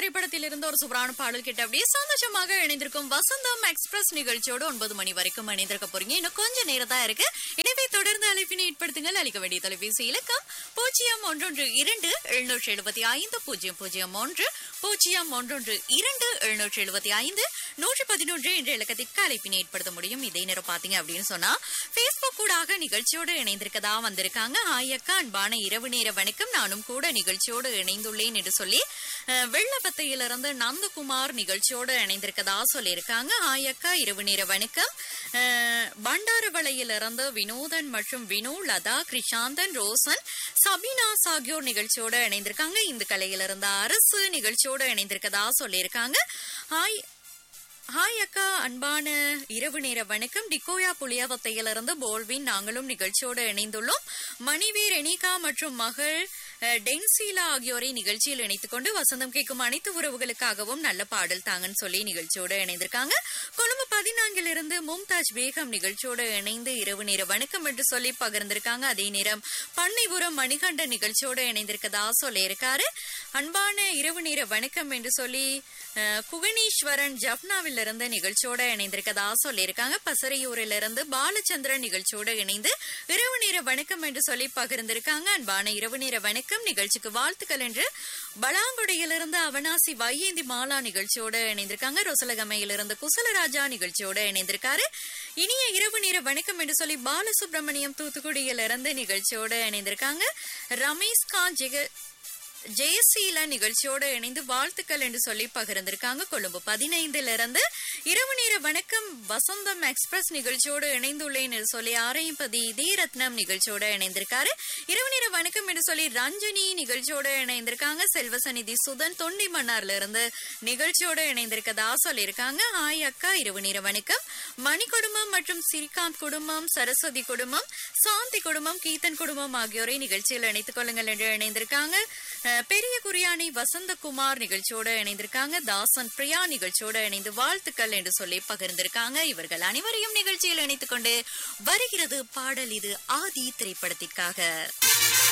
திரைப்படத்தில் இருந்து ஒரு சூப்பரான பாடல் கிட்ட அப்படியே சந்தோஷமாக இணைந்திருக்கும் வசந்தம் எக்ஸ்பிரஸ் நிகழ்ச்சியோடு ஒன்பது மணி வரைக்கும் இணைந்திருக்க போறீங்க இன்னும் கொஞ்சம் நேரம் தான் இருக்கு எனவே தொடர்ந்து அழைப்பினை ஏற்படுத்துங்கள் அளிக்க வேண்டிய தொலைபேசி இலக்கம் பூஜ்ஜியம் ஒன்றொன்று இரண்டு எழுநூற்றி எழுபத்தி ஐந்து பூஜ்ஜியம் பூஜ்ஜியம் ஒன்று பூஜ்ஜியம் ஒன்றொன்று இரண்டு எழுநூற்றி எழுபத்தி ஐந்து நூற்றி பதினொன்று என்ற இலக்கத்திற்கு அழைப்பினை ஏற்படுத்த முடியும் இதே நேரம் பாத்தீங்க அப்படின்னு சொன்னா பேஸ்புக் கூடாக நிகழ்ச்சியோடு இணைந்திருக்கதா வந்திருக்காங்க ஆயக்கா அன்பான இரவு நேர வணக்கம் நானும் கூட நிகழ்ச்சியோடு இணைந்துள்ளேன் என்று சொல்லி அஹ், வெள்ளப்பத்தையிலிருந்து நந்தகுமார் நிகழ்ச்சியோடு இணைந்திருக்கதா சொல்லியிருக்காங்க ஆயக்கா இரவு நேர வணக்கம் அஹ், பண்டாரவளையிலிருந்து வினோதன் மற்றும் வினு லதா கிருஷாந்தன் ரோசன் சபினாஸ் ஆகியோர் நிகழ்ச்சியோடு இணைந்திருக்காங்க இந்த கலையிலிருந்து அரசு நிகழ்ச்சியோடு இணைந்திருக்கதா சொல்லியிருக்காங்க ஹாய் ஹாய் அக்கா அன்பான இரவு நேர வணக்கம் டிகோயா புளியாவத்தையிலிருந்து போல்வின் நாங்களும் நிகழ்ச்சியோடு இணைந்துள்ளோம் மணிவி ரெனிகா மற்றும் மகள் அஹ், டென்சீலா ஆகியோரை நிகழ்ச்சியில் இணைத்துக் கொண்டு வசந்தம் கேட்கும் அனைத்து உறவுகளுக்காகவும் நல்ல பாடல் தாங்கன்னு சொல்லி நிகழ்ச்சியோடு இணைந்திருக்காங்க கொழும்பு பதினான்கிலிருந்து மும்தாஜ் பேகம் நிகழ்ச்சியோடு இணைந்து இரவு நேர வணக்கம் என்று சொல்லி பகிர்ந்திருக்காங்க அதே நேரம் பண்ணைபுரம் மணிகண்டன் நிகழ்ச்சியோடு இணைந்திருக்கதா சொல்லியிருக்காரு அன்பான இரவு நேர வணக்கம் என்று சொல்லி அஹ், குகணீஸ்வரன் ஜப்னாவில் இருந்து நிகழ்ச்சியோட இணைந்திருக்கதா சொல்லியிருக்காங்க பசறையூரில் இருந்து பாலச்சந்திரன் நிகழ்ச்சியோட இணைந்து இரவு நேர வணக்கம் என்று சொல்லி பகிர்ந்திருக்காங்க அன்பான இரவு நேர வணக்கம் நிகழ்ச்சிக்கு வாழ்த்துக்கள் என்று பலாங்குடியிலிருந்து அவனாசி வையேந்தி மாலா நிகழ்ச்சியோட இணைந்திருக்காங்க ரொசலகமையிலிருந்து குசலராஜா நிகழ்ச்சியோட இணைந்திருக்காரு இனிய இரவு நேர வணக்கம் என்று சொல்லி பாலசுப்ரமணியம் தூத்துக்குடியிலிருந்து நிகழ்ச்சியோட இணைந்திருக்காங்க ரமேஷ் கான் ஜெக ஜெயசீல நிகழ்ச்சியோடு இணைந்து வாழ்த்துக்கள் என்று சொல்லி பகிர்ந்திருக்காங்க கொழும்பு பதினைந்துல இருந்து இரவு நேர வணக்கம் வசந்தம் எக்ஸ்பிரஸ் நிகழ்ச்சியோடு இணைந்துள்ளேன் என்று சொல்லி ஆரையம்பதி தீரத்னம் நிகழ்ச்சியோட இணைந்திருக்காரு இரவு நேர வணக்கம் என்று சொல்லி ரஞ்சனி நிகழ்ச்சியோட இணைந்திருக்காங்க செல்வசநிதி சுதன் தொண்டி மன்னார்ல இருந்து நிகழ்ச்சியோட இணைந்திருக்கதா சொல்லியிருக்காங்க ஹாய் அக்கா இரவு நேர வணக்கம் மணி குடும்பம் மற்றும் ஸ்ரீகாந்த் குடும்பம் சரஸ்வதி குடும்பம் சாந்தி குடும்பம் கீதன் குடும்பம் ஆகியோரை நிகழ்ச்சியில் இணைத்துக் கொள்ளுங்கள் என்று இணைந்திருக்காங்க அஹ், பெரிய குரியானை வசந்தகுமார் நிகழ்ச்சியோட இணைந்திருக்காங்க தாசன் பிரியா நிகழ்ச்சியோட இணைந்து வாழ்த்துக்கள் என்று சொல்லி பகிர்ந்திருக்காங்க இவர்கள் அனைவரையும் நிகழ்ச்சியில் இணைத்துக் கொண்டு வருகிறது பாடல் இது ஆதி திரைப்படத்திற்காக